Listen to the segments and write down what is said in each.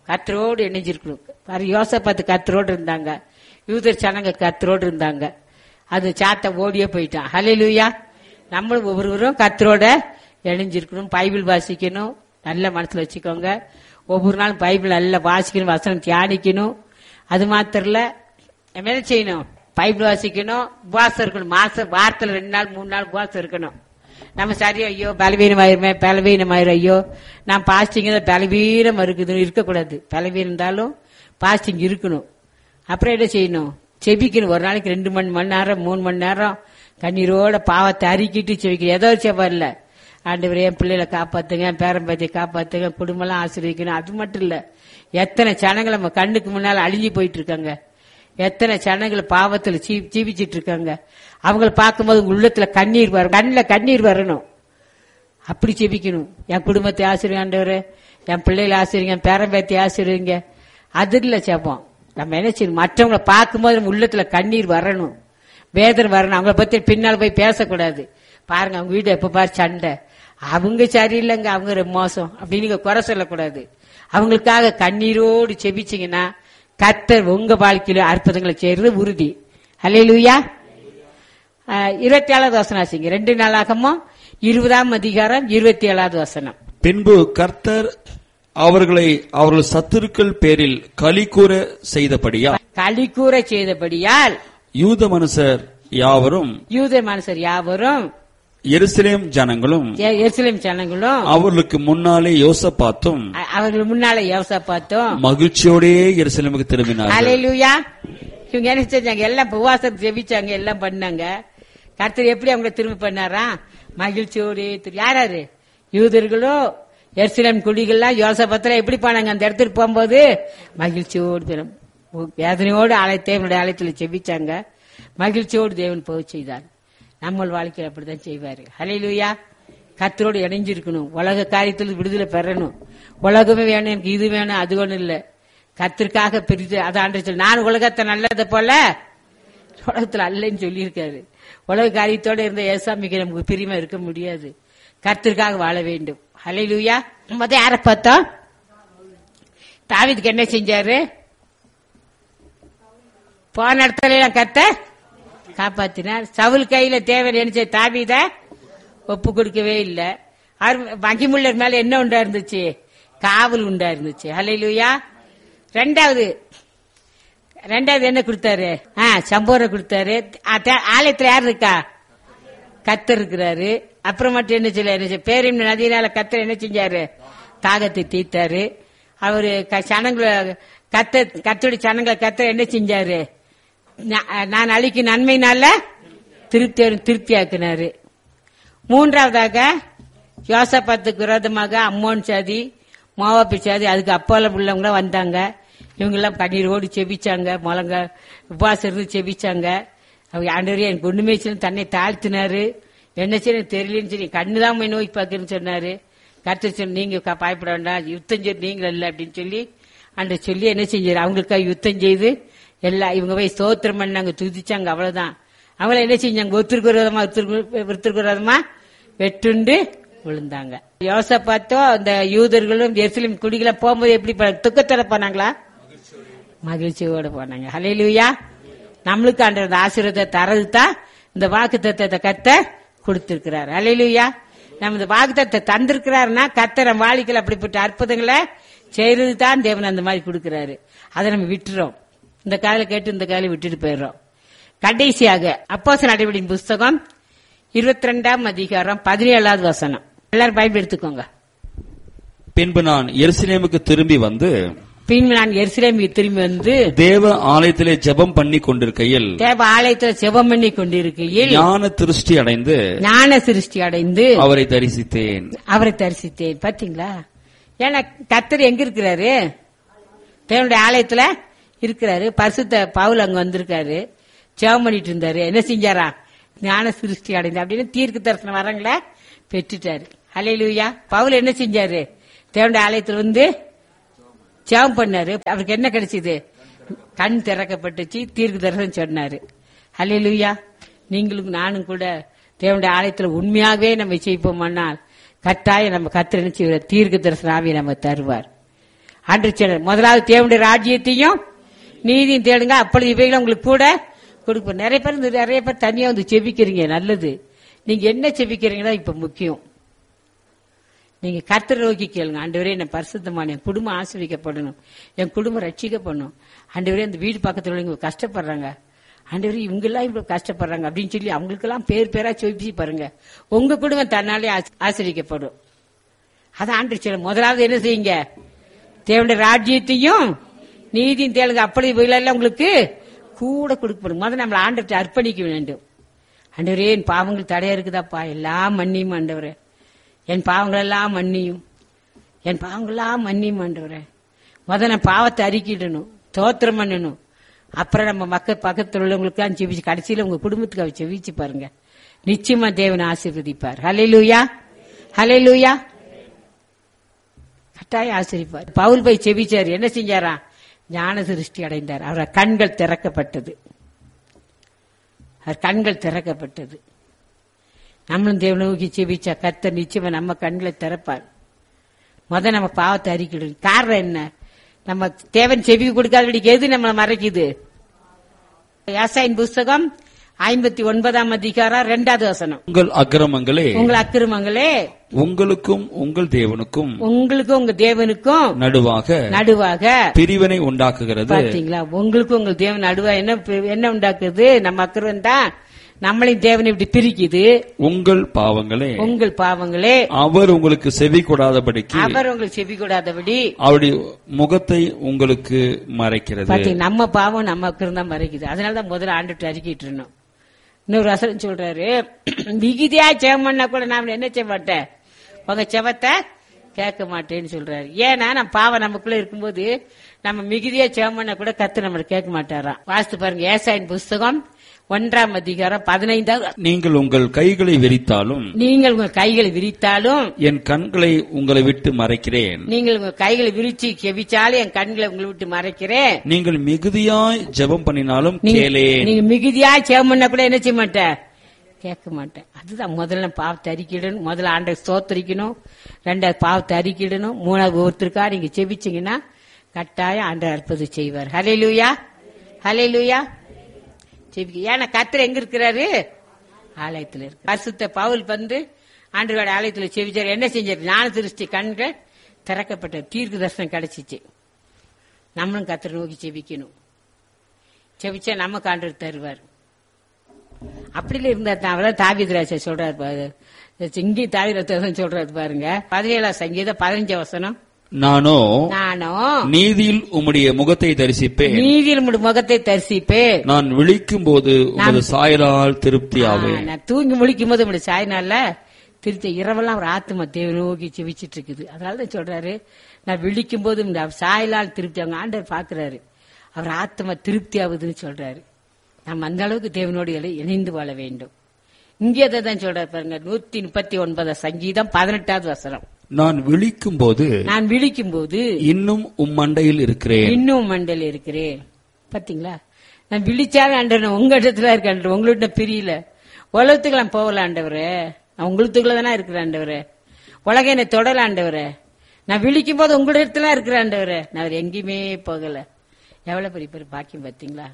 கத்தரோடு இணைஞ்சிருக்கணும் பாரு யோசப்பாத்து கத்தரோடு இருந்தாங்க யூதர் சனங்க கத்தரோடு இருந்தாங்க அது சாத்த ஓடியே போயிட்டான் ஹalleluya நம்மளும் ஒவ்வொருவரும் கத்தரோட இணைஞ்சிருக்கணும் பைபிள் வாசிக்கணும் நல்ல மனசுல வச்சுக்கோங்க ஒவ்வொரு நாளும் பைபிள் நல்லா வாசிக்கணும் வசனம் தியானிக்கணும் அது மாத்திரம் இல்ல நம்ம என்ன செய்யணும் பைபிள் வாசிக்கணும் உபவாசம் இருக்கணும் மாசம் வாரத்துல ரெண்டு நாள் மூணு நாள் உபவாசம் இருக்கணும் நம்ம சரியா ஐயோ பலவீனமாயிருமே பலவீனமாயிரும் ஐயோ நான் பாஸ்டிங் தான் பலவீனம் இருக்குது இருக்கக்கூடாது பலவீனம் இருந்தாலும் பாஸ்டிங் இருக்கணும் அப்புறம் என்ன செய்யணும் செபிக்கணும் ஒரு நாளைக்கு ரெண்டு மணி மணி நேரம் மூணு மணி நேரம் கண்ணீரோட பாவத்தை அறிக்கிட்டு செபிக்கணும் ஏதோ ஒரு செபம் இல்ல ஆண்டவர் என் பிள்ளைகளை காப்பாத்துங்க என் பேரம்பத்தியை காப்பாத்துங்க குடும்பம்லாம் ஆசீர்வதிக்கணும் அது மட்டும் இல்ல எத்தனை சனங்கள் நம்ம கண்ணுக்கு முன்னால அழிஞ்சு போயிட்டு இருக்காங்க எத்தனை சனங்கள் பாவத்துல ஜீ- ஜீவிச்சிட்டு இருக்காங்க அவங்கள பார்க்கும்போது உங்க உள்ளத்துல கண்ணீர் வரும் கண்ணில் கண்ணீர் வரணும் அப்படி ஜெபிக்கணும் என் குடும்பத்தை ஆசிரியர் என் பிள்ளைகளை ஆசிரியங்க என் பேரம்பேத்தி ஆசிரியங்க அது இல்ல ஜெபம் நம்ம என்ன செய்யணும் மற்றவங்களை பார்க்கும்போது நம்ம உள்ளத்துல கண்ணீர் வரணும் வேதனை வரணும் அவங்கள பத்தி பின்னால் போய் பேசக்கூடாது பாருங்க அவங்க வீடு எப்ப பாரு சண்டை அவங்க சரியில்லைங்க அவங்க ரொம்ப மோசம் அப்படின்னு நீங்க குறை சொல்லக்கூடாது அவங்களுக்காக கண்ணீரோடு செபிச்சீங்கன்னா கர்த்தர் உங்க வாழ்க்கையில அற்புதங்களை செய்யறது உறுதி ஹalleluya இருபத்தி ஏழாவது வசனம் ஆச்சுங்க ரெண்டு நாளாகமோ இருபதாம் அதிகாரம் இருபத்தி ஏழாவது வசனம் பின்பு கர்த்தர் அவர்களை அவர்கள் சத்துருக்கள் பேரில் களிகூற செய்தபடியா களிக்கூற செய்தபடியால் யூத மனுஷர் யாவரும் யூத மனுஷர் யாவரும் எருசலேம் ஜனங்களும் எ- எருசலேம் ஜனங்களும் அவர்களுக்கு முன்னாலே யோசபாத்தும் அ- அவர்கள் முன்னால யோசா பார்த்தோம் மகிழ்ச்சியோடே எருசலேமுக்கு திரும்பினார்கள் அலையிலுயா இவங்க என்ன செஞ்சாங்க எல்லாம் உபவாசம் ஜெபிச்சாங்க எல்லாம் பண்ணாங்க கர்த்தர் எப்படி அவங்க திரும்ப பண்ணாரா மகிழ்ச்சியோடு திரு- யாராரு யூதர்களோ எருசலேம் குடிகள்லாம் யோசபத்துல எப்படி போனாங்க அந்த இடத்துக்கு போகும்போது மகிழ்ச்சியோடு தினம் வேதனையோடு ஆலயத்தை தேவனுடைய ஆலயத்தில் செபிச்சாங்க மகிழ்ச்சியோடு தேவன் போக செய்தார் நம்ம வாழ்க்கையில் அப்படிதான் செய்வாரு ஹalleluya கர்த்தரோடு இணைஞ்சிருக்கணும் உலக காரியத்தில் விடுதலை பெறணும் உலகமே வேணும் எனக்கு இது வேணும் அது ஒண்ணும் இல்ல கர்த்தருக்காக பிரித்து அதான் சொல்லி நான் உலகத்தை நல்லதை போல உலகத்துல அல்லன்னு சொல்லியிருக்காரு உலக காரியத்தோட இருந்த ஏசாமிக்கு நமக்கு பிரிமை இருக்க முடியாது கர்த்தருக்காக வாழ வேண்டும் ஹalleluya முத யாரை பார்த்தோம் தாவீதுக்கு என்ன செஞ்சாரு போன இடத்துல எல்லாம் கத்த காப்பாத்தினார் சவுல் கையில தேவன் என்ன செய்ய தாவீத ஒப்பு கொடுக்கவே இல்ல அவர் மகிமுள்ளர் மேல என்ன உண்டா இருந்துச்சு காவல் உண்டா இருந்துச்சு ஹalleluya ரெண்டாவது ரெண்டாவது என்ன கொடுத்தாரு ஆ சம்போரை கொடுத்தாரு ஆ, தே- ஆலயத்துல யார் இருக்கா கத்தர் இருக்கிறாரு அப்புறம் மட்டும் என்ன செய்யல என்ன செய்ய- பேரின் நதியினால கத்தர் என்ன செஞ்சாரு தாகத்தை தீர்த்தாரு அவரு க- சனங்களை கத்த கத்தோட சனங்களை கத்தர் என்ன செஞ்சாரு நா- நான் அழிக்கும் நன்மையினால திருப்தி திருப்தி ஆக்கினாரு மூன்றாவதாக யோசப்பாத்துக்கு விரோதமாக அம்மோன் சாதி மோவாப்பி சாதி அதுக்கு அப்பால உள்ளவங்க வந்தாங்க இவங்க எல்லாம் கண்ணீரோடு செபிச்சாங்க முழங்க உபவாசம் இருந்து செபிச்சாங்க அவங்க ஆண்டவரே எனக்கு ஒண்ணுமே செய்யல, தன்னை தாழ்த்தினாரு என்ன செய்ய தெரியலன்னு சொல்லி கண்ணு தான் போய் நோய் பார்க்குன்னு சொன்னாரு கருத்து சொல்லி நீங்க க- பயப்பட வேண்டாம் யுத்தம் செய்ய நீங்கள் இல்லை அப்படின்னு சொல்லி அன்று சொல்லி என்ன செஞ்சாரு அவங்களுக்காக யுத்தம் செய்து எல்லாம் இவங்க போய் ஸ்தோத்திரம் பண்ணாங்க துதிச்சாங்க அவ்வளவுதான் அவங்கள என்ன செஞ்சாங்க ஒருத்தருக்கு விரோதமா ஒருத்தருக்கு ஒருத்தருக்கு விரோதமா வெட்டுண்டு விழுந்தாங்க யோசப்பாத்தோ அந்த யூதர்களும் எருசலேம் குடிகளை போகும்போது எப்படி ப- துக்கத்தோட போனாங்களா மகிழ்ச்சியோட போனாங்க ஹalleluya நம்மளுக்கு ஆண்டவர் ஆசீர்வாதத்தை தரது தான் இந்த வாக்கு தத்தத்தை கத்த கொடுத்திருக்கிறார் ஹalleluya நம்ம இந்த வாக்கு தத்தை தந்திருக்கிறாருன்னா கத்த நம்ம வாழ்க்கையில் அப்படிப்பட்ட அற்புதங்களை செய்யறது தான் தேவன் அந்த மாதிரி கொடுக்கிறாரு அதை நம்ம விட்டுறோம் இந்த காலையில கேட்டு இந்த காலையில விட்டுட்டு போயிடுறோம் கடைசியாக அப்போஸ் நடவடிக்கையின் புஸ்தகம் இருபத்தி ரெண்டாம் அதிகாரம் பதினேழாவது வசனம் எல்லாரும் பைபிள் எடுத்துக்கோங்க பின்பு நான் எருசலேமுக்கு திரும்பி வந்து பின் நான் எருசலேமுக்கு திரும்பி வந்து தேவ ஆலயத்திலே ஜெபம் பண்ணி கொண்டிருக்கையில் தேவ ஆலயத்துல செபம் பண்ணி கொண்டிருக்கையில் ஞான திருஷ்டி அடைந்து ஞான சிருஷ்டி அடைந்து அவரை தரிசித்தேன் அவரை தரிசித்தேன் பாத்தீங்களா ஏன்னா கத்தர் எங்க இருக்கிறாரு தேவனுடைய ஆலயத்துல இருக்கிறாரு பரிசுத்த பவுல் அங்க வந்திருக்காரு ஜெபம் பண்ணிட்டு இருந்தாரு என்ன செஞ்சாரா ஞான சிருஷ்டி அடைந்து அப்படின்னு தீர்க்க தரிசனம் வரங்கள பெற்றுட்டாரு ஹalleluya பவுல் என்ன செஞ்சாரு தேவனுடைய ஆலயத்துல வந்து ஜெபம் பண்ணாரு அவருக்கு என்ன கிடைச்சது கண் திறக்கப்பட்டுச்சு தீர்க்க தரிசனம் சொன்னாரு ஹalleluya நீங்களும் நானும் கூட தேவனுடைய ஆலயத்துல உண்மையாகவே நம்ம செய்வோமானால் கட்டாயம் நம்ம கத்திர தீர்க்க தரிசன ஆவியை நம்ம தருவார் ஆண்டு சொன்னார் முதலாவது தேவனுடைய ராஜ்யத்தையும் நீதியும் தேடுங்க அப்பொழுது இவைகளை உங்களுக்கு கூட கொடுப்போம் நிறைய பேர் இந்த நிறைய பேர் தனியா வந்து செபிக்கிறீங்க நல்லது நீங்க என்ன செபிக்கிறீங்களோ இப்ப முக்கியம் நீங்க கர்த்தரை நோக்கி கேளுங்க ஆண்டவரே என்ன பரிசுத்தமான என் குடும்பம் ஆசிரிக்கப்படணும் என் குடும்பம் ரட்சிக்கப்படணும் ஆண்டவரே அந்த வீடு பக்கத்துல உள்ளவங்க கஷ்டப்படுறாங்க ஆண்டவரே இவங்க எல்லாம் இவ்வளவு கஷ்டப்படுறாங்க அப்படின்னு சொல்லி அவங்களுக்கெல்லாம் பேர் பேரா சொல்லி பாருங்க உங்க குடும்பம் தன்னாலே ஆசி- ஆசீர்வதிக்கப்படும் அதான் ஆண்டு சொல்ல முதலாவது என்ன செய்யுங்க தேவனுடைய ராஜ்யத்தையும் நீதியும் தேளுங்க அப்படி எல்லாம் உங்களுக்கு கூட கொடுக்கப்படும் முதல்ல நம்மளை ஆண்டவர்கிட்ட அர்ப்பணிக்க வேண்டும் ஆண்டவரே என் பாவங்கள் தடையா இருக்குதாப்பா எல்லாம் மன்னியும் ஆண்டவரே என் பாவங்கள் எல்லாம் மன்னியும் என் பாவங்கள் எல்லாம் மன்னியும் ஆண்டவரே முதல்ல நான் பாவத்தை அறிக்கிடணும் தோத்திரம் பண்ணணும் அப்புறம் நம்ம மக்கள் பக்கத்தில் உள்ளவங்களுக்கு செவிச்சு கடைசியில உங்க குடும்பத்துக்கு அவர் செவிச்சு பாருங்க நிச்சயமா தேவன் ஆசீர்வதிப்பார் ஹலே லூயா ஹலே லூயா கட்டாயம் ஆசிரிப்பார் பவுல் போய் செவிச்சார் என்ன செஞ்சாரா ஞான திருஷ்டி அடைந்தார் அவர் கண்கள் திறக்கப்பட்டது அவர் கண்கள் திறக்கப்பட்டது நம்மளும் தேவனை நோக்கி செவிச்சா கர்த்தர் நிச்சயமா நம்ம கண்களை திறப்பார் முத நம்ம பாவத்தை அறிக்கிடும் காரணம் என்ன நம்ம தேவன் செவி கொடுக்காதபடிக்கு எது நம்மளை மறைக்குது யாசாயின் புஸ்தகம் ஐம்பத்தி ஒன்பதாம் அதிகாரம் ரெண்டாவது வசனம் உங்கள் அக்கிரமங்களே உங்கள் அக்கிரமங்களே உங்களுக்கும் உங்கள் தேவனுக்கும் உங்களுக்கும் உங்க தேவனுக்கும் நடுவாக நடுவாக பிரிவினை உண்டாக்குகிறது பாத்தீங்களா உங்களுக்கு உங்க தேவன் நடுவா என்ன பி- என்ன உண்டாக்குது நம்ம அக்கறம் தான் நம்மளையும் தேவனை இப்படி பிரிக்குது உங்கள் பாவங்களே உங்கள் பாவங்களே அவர் உங்களுக்கு செவி கொடாதபடிக்கு அவர் உங்களுக்கு செவி கூடாதபடி அவருடைய முகத்தை உங்களுக்கு மறைக்கிறது பாத்தீங்க நம்ம பாவம் நம்ம அக்கறம் தான் மறைக்குது அதனாலதான் முதல்ல ஆண்டுட்டு அறிக்கிட்டு இருந்தோம் இன்னொரு வசனம் சொல்றாரு மிகுதியா ஜெபம் பண்ணா கூட நாம என்ன செய்ய மாட்டேன் உங்க செவத்தை கேட்க மாட்டேன்னு சொல்றாரு ஏன்னா நம்ம பாவம் நமக்குள்ள இருக்கும்போது நம்ம மிகுதியா ஜெபம் பண்ணா கூட கத்து நம்மள கேட்க மாட்டாராம் வாசித்து பாருங்க ஏசாயின் புஸ்தகம் ஒன்றாம் அதிகாரம் பதினைந்தாவது நீங்கள் உங்கள் கைகளை விரித்தாலும் நீங்கள் உங்க கைகளை விரித்தாலும் என் கண்களை உங்களை விட்டு மறைக்கிறேன் நீங்கள் உங்க கைகளை விரிச்சு கெவிச்சாலும் என் கண்களை உங்களை விட்டு மறைக்கிறேன் நீங்கள் மிகுதியாய் ஜெபம் பண்ணினாலும் நீங்க- கேளேன் நீங்க மிகுதியா ஜெபம் பண்ணா கூட என்ன செய்ய மாட்டேன் கேட்க மாட்டேன் அதுதான் முதல்ல பாவத்தை அறிக்கிடணும் முதல்ல ஆண்டை ஸ்தோத்தரிக்கணும் ரெண்டாவது பாவத்தை அறிக்கிடணும் மூணாவது ஒருத்தருக்கா நீங்க செபிச்சீங்கன்னா கட்டாயம் ஆண்டை அற்புதம் செய்வார் ஹலே லூயா ஹலே லூயா செபிக்க ஏன்னா கத்திர எங்க இருக்கிறாரு ஆலயத்துல இருக்கு பரிசுத்த பவுல் வந்து ஆண்டவரோட ஆலயத்துல செவிச்சார் என்ன செஞ்சார் ஞான திருஷ்டி கண்கள் திறக்கப்பட்ட தீர்க்க தரிசனம் கிடைச்சிச்சு நம்மளும் கத்திர நோக்கி செபிக்கணும் செபிச்சா நமக்கு ஆண்டவர் தருவார் அப்படில இருந்தா தான் அவதான் தாவிதராஜ சொல்றாரு பாரு இங்கே தாவிதராஜன் சொல்றாரு பாருங்க பதினேழாம் சங்கீதம் பதினஞ்சு வசனம் நானோ நானும் நீதியில் உம்முடைய முகத்தை தரிசிப்பேன் நீதியில் உம்முடைய முகத்தை தரிசிப்பேன் நான் விழிக்கும் போது உமது சாயலால் திருப்தியாவேன் ஆ, நான் தூங்கி முழிக்கும் போது உங்களுடைய சாயனால திருத்த இரவெல்லாம் ஒரு ஆத்மா தேவ நோக்கி செவிச்சிட்டு இருக்குது அதனால தான் சொல்றாரு நான் விழிக்கும் போது இந்த சாயலால் திருப்தி அவங்க ஆண்டவர் பாக்குறாரு அவர் ஆத்மா திருப்தி ஆகுதுன்னு சொல்றாரு நம்ம அந்த அளவுக்கு தேவனோடு இணை- இணைந்து வாழ வேண்டும் இங்கே அதை தான் சொல்றாரு பாருங்க நூத்தி முப்பத்தி ஒன்பதாம் சங்கீதம் பதினெட்டாவது வசனம் நான் விழிக்கும் போது நான் விழிக்கும் போது இன்னும் உம் மண்டையில் இருக்கிறேன் இன்னும் மண்டல் இருக்கிறேன் பாத்தீங்களா நான் விழிச்சாலும் ஆண்டவர் உங்க இடத்துல இருக்க ஆண்டவர் உங்கள்ட்ட பிரியல உலகத்துக்கு நான் போகல ஆண்டவரே நான் உங்களுக்குள்ள தானே இருக்கிற ஆண்டவரே உலக என்னை தொடல ஆண்டவரே நான் விழிக்கும் போது உங்க இடத்துல இருக்கிற ஆண்டவரே நான் அவர் எங்கேயுமே போகல எவ்வளவு பெரிய பெரிய பாக்கியம் பாத்தீங்களா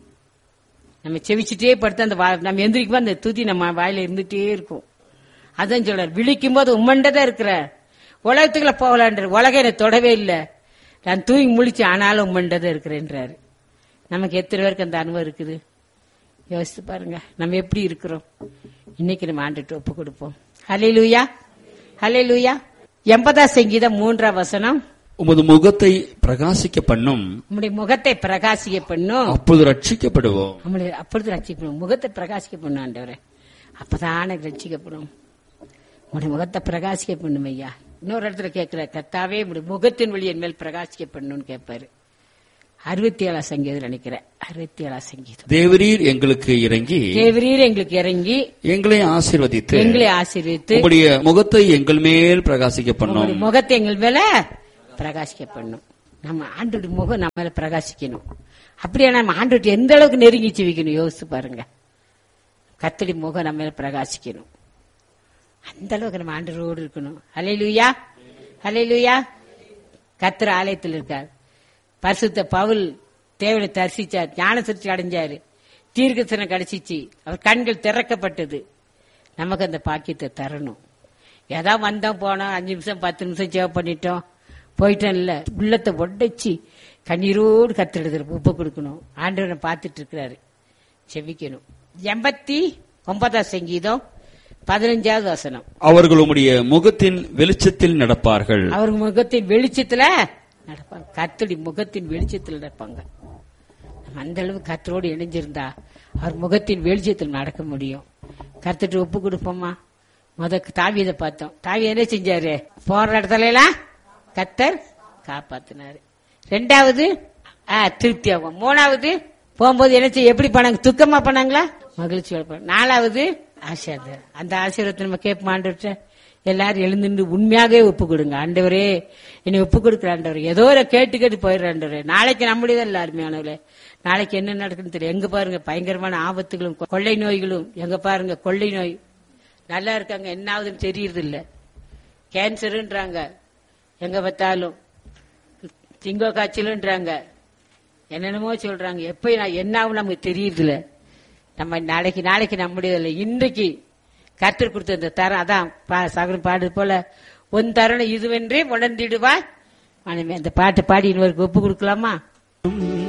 நம்ம செவிச்சுட்டே படுத்து அந்த வா- நம்ம எந்திரிக்கும் போது அந்த துதி நம்ம வாயில இருந்துட்டே இருக்கும் அதான் சொல்றார் விழிக்கும் போது உம்மண்டதான் இருக்கிற உலகத்துக்குள்ள போகலான்ற உலகம் என்னை தொடவே இல்லை நான் தூங்கி முழிச்சு ஆனாலும் உம்மண்டதான் இருக்கிறேன்றாரு நமக்கு எத்தனை பேருக்கு அந்த அனுபவம் இருக்குது யோசித்து பாருங்க நம்ம எப்படி இருக்கிறோம் இன்னைக்கு நம்ம ஆண்டுட்டு ஒப்பு கொடுப்போம் ஹலே லூயா ஹலே லூயா எண்பதாம் சங்கீதம் மூன்றாம் வசனம் உமது முகத்தை பிரகாசிக்க பண்ணும் நம்முடைய முகத்தை பிரகாசிக்க பண்ணும் அப்பொழுது ரட்சிக்கப்படுவோம் நம்மளை அப்பொழுது ரட்சிக்கணும் முகத்தை பிரகாசிக்க பண்ணும் ஆண்டவரே அப்பதானே ரட்சிக்கப்படும் உங்களுடைய முகத்தை பிரகாசிக்க பண்ணும் ஐயா இன்னொரு இடத்துல கேட்கிற கத்தாவே உங்களுடைய முகத்தின் வழி என் மேல் பிரகாசிக்க பண்ணணும்னு கேட்பாரு அறுபத்தி ஏழாம் சங்கீதம் நினைக்கிறேன் அறுபத்தி ஏழாம் சங்கீதம் தேவரீர் எங்களுக்கு இறங்கி தேவரீர் எங்களுக்கு இறங்கி எங்களை ஆசீர்வதித்து எங்களை ஆசீர்வித்து உம்முடைய முகத்தை எங்கள் மேல் பிரகாசிக்க பண்ணும் உங்களுடைய முகத்தை எங்கள் மேல பிரகாசிக்க பண்ணும் நம்ம ஆண்டோட முகம் நம்ம மேல பிரகாசிக்கணும் அப்படியே நம்ம ஆண்டோட எந்த அளவுக்கு நெருங்கி வைக்கணும் யோசிச்சு பாருங்க கத்தடி முகம் நம்ம மேல பிரகாசிக்கணும் அந்த அளவுக்கு நம்ம ஆண்டரோடு இருக்கணும் அலை லூயா அலை லூயா கத்திர ஆலயத்தில் இருக்கார் பரிசுத்த பவுல் தேவனை தரிசிச்சார் ஞான சிருச்சி அடைஞ்சாரு தீர்க்கசனம் கிடைச்சிச்சு அவர் கண்கள் திறக்கப்பட்டது நமக்கு அந்த பாக்கியத்தை தரணும் ஏதா வந்தோம் போனோம் அஞ்சு நிமிஷம் பத்து நிமிஷம் சேவ் பண்ணிட்டோம் போயிட்டோம் இல்ல உள்ளத்தை ஒடைச்சு கண்ணீரோடு கத்திடுது உப்பு கொடுக்கணும் ஆண்டவரை பார்த்துட்டு இருக்கிறாரு செவிக்கணும் எண்பத்தி ஒன்பதாம் சங்கீதம் பதினஞ்சாவது வசனம் அவர்கள் உம்முடைய முகத்தின் வெளிச்சத்தில் நடப்பார்கள் அவர் முகத்தின் வெளிச்சத்துல நடப்பாங்க கர்த்தருடைய முகத்தின் வெளிச்சத்துல நடப்பாங்க நம்ம அந்த அளவு கர்த்தரோடு இணைஞ்சிருந்தா அவர் முகத்தின் வெளிச்சத்தில் நடக்க முடியும் கர்த்தர்ட்ட ஒப்பு கொடுப்போமா முத தாவியதை பார்த்தோம் தாவி என்ன செஞ்சாரு போற இடத்துல எல்லாம் கர்த்தர் காப்பாத்தினாரு ரெண்டாவது ஆ, திருப்தி ஆகும் மூணாவது போகும்போது என்ன செய்ய எப்படி பண்ணாங்க துக்கமா பண்ணாங்களா மகிழ்ச்சியோட பண்ணாங்க. நாலாவது ஆசீர்வாதம் அந்த ஆசீர்வாதத்தை நம்ம கேட்போம் ஆண்டவர்கிட்ட எல்லாரும் எழுந்துட்டு உண்மையாகவே ஒப்பு கொடுங்க ஆண்டவரே என்னை ஒப்பு கொடுக்குற ஆண்டவர் ஏதோ ஒரு கேட்டு கேட்டு போயிடுற ஆண்டவரே நாளைக்கு நம்முடையதான் இல்ல அருமையானவர்களே நாளைக்கு என்ன நடக்குன்னு தெரியும் எங்க பாருங்க பயங்கரமான ஆபத்துகளும் கொள்ளை நோய்களும் எங்க பாருங்க கொள்ளை நோய் நல்லா இருக்காங்க என்ன ஆகுதுன்னு தெரியறது இல்ல கேன்சருன்றாங்க எங்க பார்த்தாலும் திங்கோ காய்ச்சலுன்றாங்க என்னென்னமோ சொல்றாங்க எப்ப நான் என்ன ஆகும் நமக்கு தெரியுதுல நம்ம நாளைக்கு நாளைக்கு நம்முடையதில்லை இன்றைக்கு கற்றுக் கொடுத்த இந்த தரம் அதான் பா- சகலம் பாடுறது போல உன் தருணம் இதுவென்றே உணர்ந்திடுவாய் மனைவி அந்த பாட்டு பாடி இன்னொருக்கு ஒப்பு கொடுக்கலாமா